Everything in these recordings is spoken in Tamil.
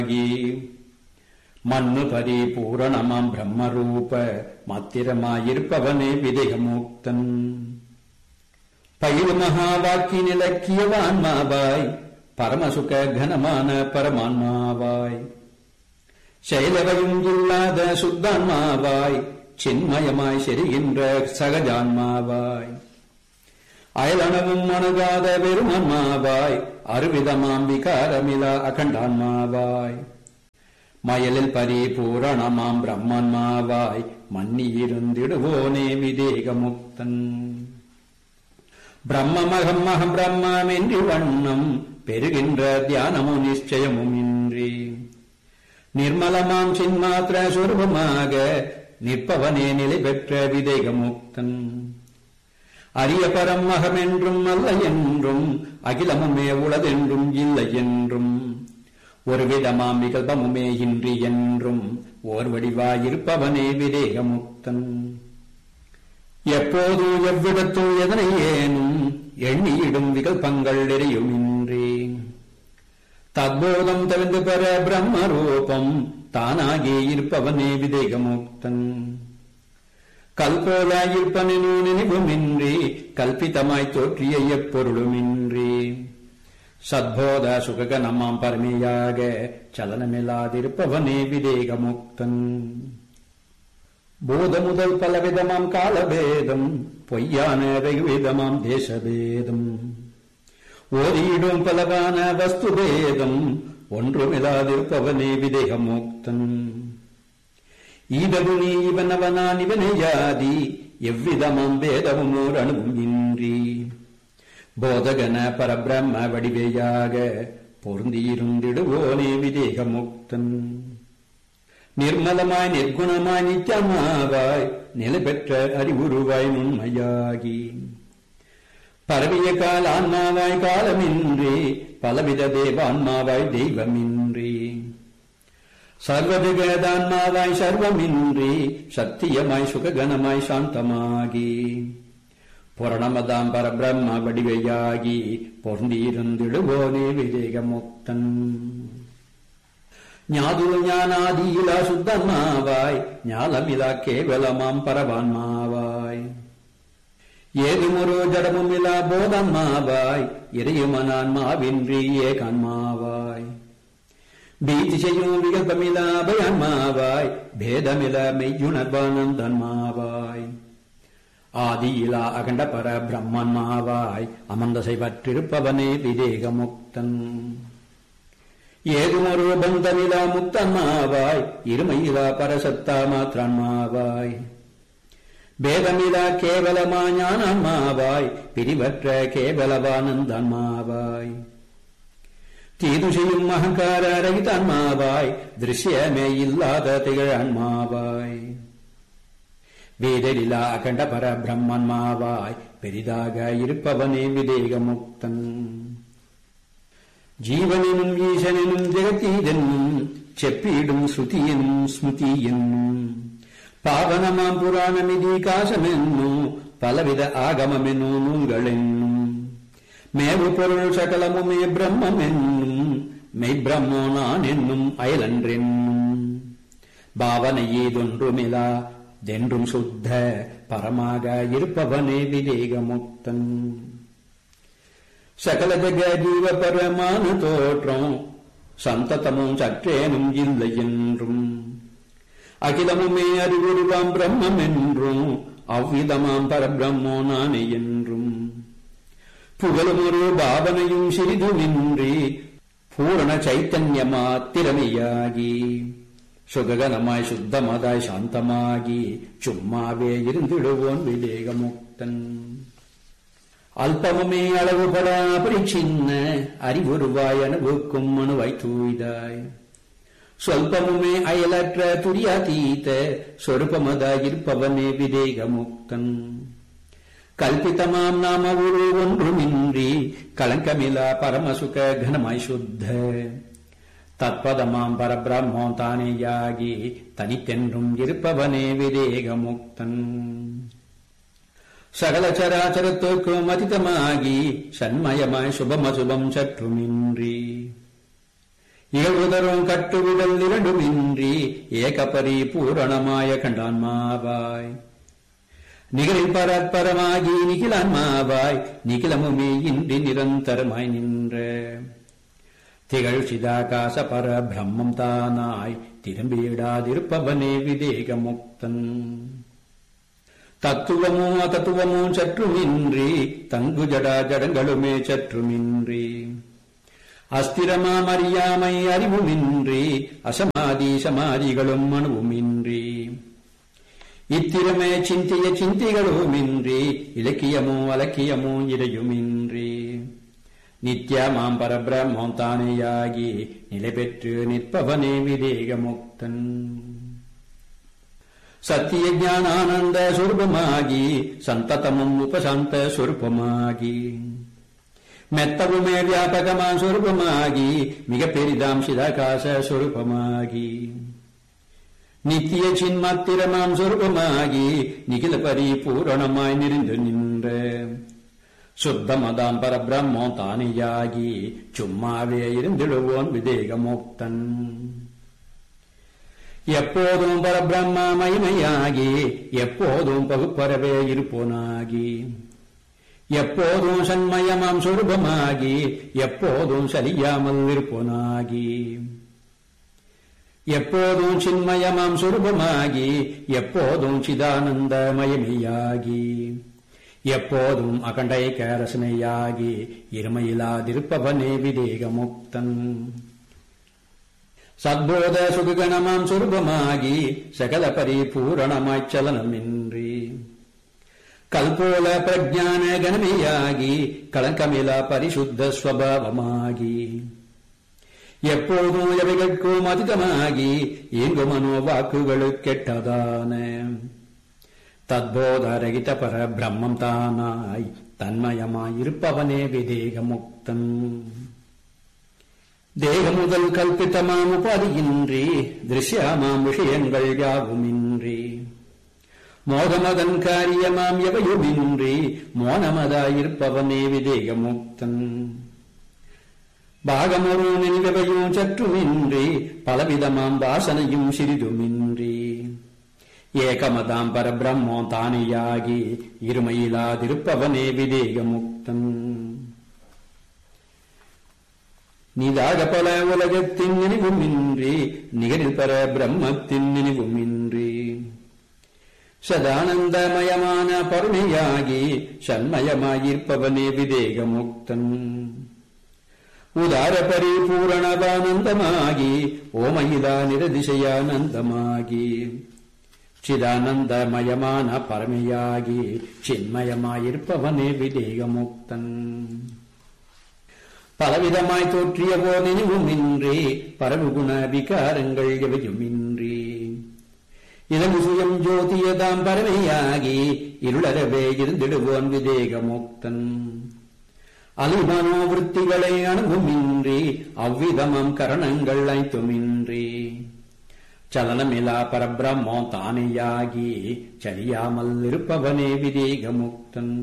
ஆகி மண்ணு பரிபூரணமாம் பிரம்மரூப மாத்திரமாயிருப்பவனே விதேகமுக்தன் பயிரு மகா வாக்கினிலக்கியவான்மாவாய் பரமசுக கனமான பரமான்மாவாய் செயலவையும் இல்லாத சுத்தான்மாவாய் சின்மயமாய் செரிகின்ற சகஜான்மாவாய் அயலனவும் அணுகாத பெருமன்மாவாய் அருவிதமாம் விகாரமிலா அகண்டான்மாவாய் மயலில் பரிபூரணமாம் பிரம்மன்மாவாய் மன்னியிருந்திடுவோனே விதேகமுக்தன் பிரம்மமகம் அகம் பிரம்மம் என்று வண்ணம் பெறுகின்ற தியானமும் நிச்சயமும் இன்றி நிர்மலமாம் சின்மாத்திர சுரூபமாக நிற்பவனே நிலை பெற்ற விதேகமுக்தன் அரிய பரம் அகமென்றும் அல்ல என்றும் அகிலமுமே உளதென்றும் இல்லை என்றும் ஒரு விதமாம் விகல்பமுமே இன்றி என்றும் ஓர் வடிவாயிருப்பவனே விதேகமுக்தன் எப்போது எவ்விடத்தோ எதனை ஏனும் எண்ணியிடும் விகல்பங்கள் எரியுமின்றி தத்போதம் தவிர்ந்து பெற பிரம்மரூபம் தானாகி இருப்பவனே விதேகமுக்தன் கல்போலாயிருப்பனு நினைவுமின்றி கல்பிதமாய் தோற்றிய எப்பொருளுமின்றி சத்போத சுககனமாம் பரமையாக சலனமில்லாதிருப்பவனே விதேகமுக்தன் போத முதல் பலவிதமாம் காலபேதம் பொய்யான வெகுவிதமாம் தேசபேதம் ஓதியிடும் பலவான வஸ்துபேதம் ஒன்றுமில்லாதிருப்பவனே விதேகமுக்தன் ஈதகு நீ இவனவனான் இவனை யாதி எவ்விதமாம் பேதமும் ஓர் அணுவும் இன்றி போதகன பரபிரம்ம வடிவையாக பொருந்தியிருந்திடுவோனே விதேகமுக்தன் நிர்மலமாய் நிர்குணமாய் நித்தியமாவாய் நிலை பெற்ற அறிவுருவாய் நுண்மையாகி பரவிய கால ஆன்மாவாய் காலமின்றி பலவித தேவான்மாவாய் தெய்வமின்றி சர்வஜகதான்மாவாய் சர்வமின்றி சத்தியமாய் சுககனமாய் சாந்தமாகி புரணமதாம் பரபிரம்ம வடிவையாகி பொருந்தியிருந்திடுவோனே விவேகமுக்தன் ஞாதுல ஞானாதியிலா சுத்தமாவாய் ஞாலமிலா கேவலமாம் பரவான்மாவாய் ஏதுமொரு ஜடமுமிலா போதம்மாவாய் இறையுமனான்மாவின்றி ஏகன்மாவாய் பீதி செய்யும் விகல்பமிலா பயன்மாவாய் பேதமில மெய்யுணர்வானந்தன்மாவாய் ஆதியிலா அகண்ட பர பிரம்மன்மாவாய் அமர்ந்தசை பற்றிருப்பவனே விதேகமுக்தன் ஏதுமொரு பந்தமிலா முக்தன்மாவாய் இருமையிலா பரசத்தா மாத்திரன்மாவாய் பேதமிலா கேவலமா ஞானமாவாய் பிரிவற்ற கேவலவானந்தன்மாவாய் தீது செய்யும் அகங்கார ரகிதன்மாவாய் திருஷ்யமே இல்லாத திகழன்மாவாய் வேதலிலா அகண்ட பர பிரம்மன்மாவாய் பெரிதாக இருப்பவனே விதேகமுக்தன் ஜீவனினும் ஈசனினும் ஜெகத்தீதென்னும் செப்பீடும் ஸ்ருதியெனும் ஸ்மிருதி என்னும் பாவனமாம் புராணமிதி காசமென்னும் பலவித ஆகமமென்னும் நூல்களென்னும் மேவு பொருள் சகலமுமே பிரம்மம் என்னும் மெய் பிரம்மோ நான் என்னும் அயலன்றென்னும் பாவனை ஏதொன்றுமிலா தென்றும் சுத்த பரமாக இருப்பவனே விவேகமுக்தன் சகல ஜக ஜீவ பரமான தோற்றம் சந்ததமும் சற்றேனும் இல்லை என்றும் அகிலமுமே அறிவுருவாம் பிரம்மம் என்றும் அவ்விதமாம் பரபிரம்மோ நானே என்றும் புகழும் ஒரு பாவனையும் சிறிதுமின்றி பூரண சைத்தன்யமா திறமையாகி சுககனமாய் சுத்தமதாய் சாந்தமாகி சும்மாவே இருந்திடுவோன் விவேகமுக்தன் அல்பமுமே அளவுபட பரிச்சின்ன அறிவுருவாய் அனுபவிக்கும் அணுவாய் தூய்தாய் சொல்பமுமே அயலற்ற துரியாதீத சொருபமதாயிருப்பவனே விதேகமுக்தன் கல்பிதமாம் நாம ஒரு ஒன்றுமின்றி களங்கமிலா பரமசுக கனமாய் சுத்த தத்பதமாம் பரபிரம்மோ தானேயாகி தனித்தென்றும் இருப்பவனே விதேகமுக்தன் சகல சராச்சரத்துக்கும் அதிதமாகி சண்மயமாய் சுபமசுபம் சற்றுமின்றி இகழ்வுதரும் கட்டுவிடல் இரண்டுமின்றி ஏகபரி பூரணமாய கண்டான்மாவாய் நிகழில் பரப்பரமாகி நிகிலான்மாவாய் நிகிலமுமே இன்றி நிரந்தரமாய் நின்ற திகழ் சிதாகாச பர பிரம்மம் தானாய் திரும்பியிடாதிருப்பவனே விதேக முக்தன் தத்துவமோ அதத்துவமோ சற்றுமின்றி தங்கு ஜடா ஜடங்களுமே சற்றுமின்றி அஸ்திரமாம் அறியாமை அறிவுமின்றி அசமாதி சமாதிகளும் அணுவுமின்றி இத்திரமே சிந்திய சிந்திகளுமின்றி இலக்கியமோ அலக்கியமோ இடையுமின்றி நித்யமாம் பரபிரம்மம் தானேயாகி நிலை பெற்று நிற்பவனே விதேக முக்தன் சத்திய ஞானானந்த சுரூபமாகி சந்ததமும் உபசாந்த சுரூபமாகி மெத்தவுமே வியாபகமா சுரூபமாகி மிக பெரிதாம் சிதாகாச சுரூபமாகி நித்திய சின்மாத்திரமாம் சுரூபமாகி நிகில பரிபூரணமாய் நிறைந்து நின்ற சுத்தமதாம் பரபிரம்மோ தானியாகி சும்மாவே இருந்திடுவோன் விதேக முக்தன் எப்போதும் பரபிரம்ம மகிமையாகி எப்போதும் பகுப்பரவே இருப்போனாகி எப்போதும் சண்மயமாம் சுரூபமாகி எப்போதும் சலியாமல் இருப்போனாகி எப்போதும் சின்மயமாம் சுரூபமாகி எப்போதும் சிதானந்த மயமையாகி எப்போதும் அகண்டை கேரசனையாகி இருமையிலாதிருப்பவனே விதேக முக்தன் சத்போத சுககணமாம் சுரூபமாகி சகல பரிபூரணமாய்ச் சலனமின்றி கல்போல பிரஜான கணமையாகி களங்கமிலா பரிசுத்த ஸ்வபாவமாகி எப்போதும் எவைகட்கும் அதிகமாகி எங்கு மனோ வாக்குகளுக்கெட்டதான தத்போதரகித பர பிரம்மம் தானாய் தன்மயமாயிருப்பவனே விதேக முக்தன் தேக முதல் கல்பித்தமாம் உபாதியின்றி திருஷ்யமாம் விஷயங்கள் யாவுமின்றி மோகமதன் காரியமாம் எவையுமின்றி மோனமதாயிருப்பவனே விதேக முக்தன் பாகமொரு நினைவையும் சற்றுமின்றி பலவிதமாம் வாசனையும் சிறிதுமின்றி ஏகமதாம் பரபிரம்மோ தானியாகி இருமையிலாதிருப்பவனே விதேக முக்தன் நீதாக பல உலகத்தின் நினைவுமின்றி நிகரில் பர பிரம்மத்தின் நினைவுமின்றி சதானந்தமயமான பருமையாகி சண்மயமாயிருப்பவனே விதேக முக்தன் உதார பரிபூரணவானந்தமாகி ஓமயிலா நிரதிசயானந்தமாகி சிதானந்தமயமான பரமையாகி சின்மயமாயிருப்பவனே விதேக முக்தன் பலவிதமாய் தோற்றிய போதெனிவுமின்றி பரவுகுண விகாரங்கள் எவையுமின்றி இளங்கு சுயம் ஜோதியதாம் பரமையாகி இருளரவே இருந்திடுவோன் விதேக முக்தன் அலிமனோவிற்த்திகளை அணுகுமின்றி அவ்விதமம் கரணங்கள் ஐத்துமின்றி சலனமிலா பரபிரம்மோ தானேயாகி சரியாமல் இருப்பவனே விதேக முக்தன்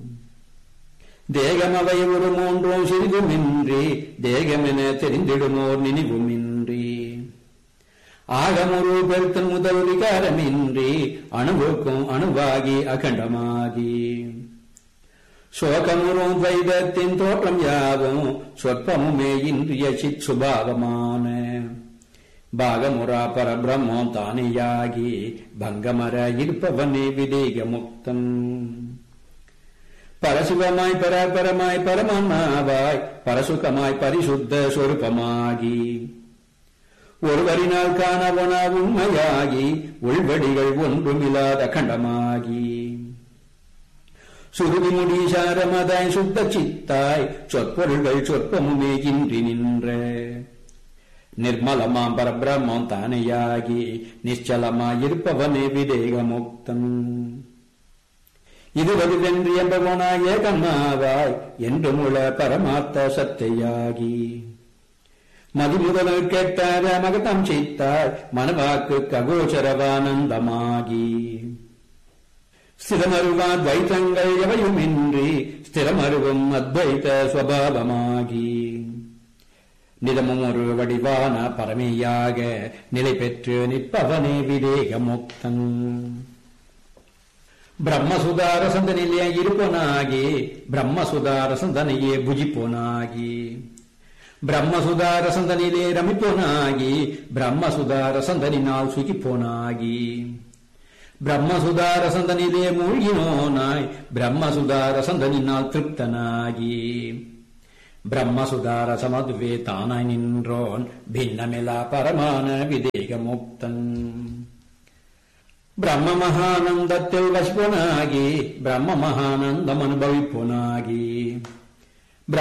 தேகமவை ஒரு மூன்றும் சிறிதுமின்றி தேகமென தெரிந்திடுமோர் நினைவுமின்றி ஆகமொரு பெருத்தன் முதல் விகாரமின்றி அணுவுக்கும் அணுவாகி அகண்டமாகி சோகமுறும் வைதத்தின் தோற்றம் யாவும் சொற்பமுமே இன்றிய சித் சுபாவமான பாகமுரா பரபிரம்மோ தானியாகி பங்கமர இருப்பவனே விதேக முக்தன் பரசிவமாய் பராபரமாய் பரமான்மாவாய் பரசுகமாய் பரிசுத்த சொருபமாகி ஒருவரினால் காணவனா உண்மையாகி உள்வடிகள் ஒன்றுமில்லாத கண்டமாகி சுருதி முடிசாரமதாய் சுத்த சித்தாய் சொற்பொருள்கள் சொற்பமுமே இன்றி நின்ற நிர்மலமாம் பரபிரம்மம் தானையாகி நிச்சலமாயிருப்பவனே விதேக முக்தன் இதுவது வென்று என்பவனாய கண்ணாவாய் என்று முழ பரமார்த்த சத்தையாகி மதிமுதல் கேட்டார மகதம் செய்தாள் மனவாக்கு ககோச்சரவானந்தமாகி ஸ்திரமருவா துவைத்தங்கள் எவையுமின்றி ஸ்திரமருவும் அத்வைத சுவாவமாகி நிதமும் ஒரு வடிவான பரமையாக நிலை பெற்று நிற்பவனே விதேக முக்தன் பிரம்மசுதார சந்தனிலே இருப்பனாகி பிரம்மசுதார சந்தனையே புஜிப்போனாகி பிரம்மசுதார சந்தனிலே ரமிப்போனாகி பிரம்மசுதார சந்தனினால் சுகிப்போனாகி பிரம்மசுதார சந்தனிலே மூழ்கினோனாய் பிரம்மசுதார சந்தனினால் திருப்தனாகி பிரம்மசுதார சமதுவே தானாய் நின்றோன் பின்னமிலா பரமான விதேக முக்தன் பிரம்ம மகானந்தத்தில் வசிப்போனாகி பிரம்ம மகானந்தம் அனுபவிப்போனாகி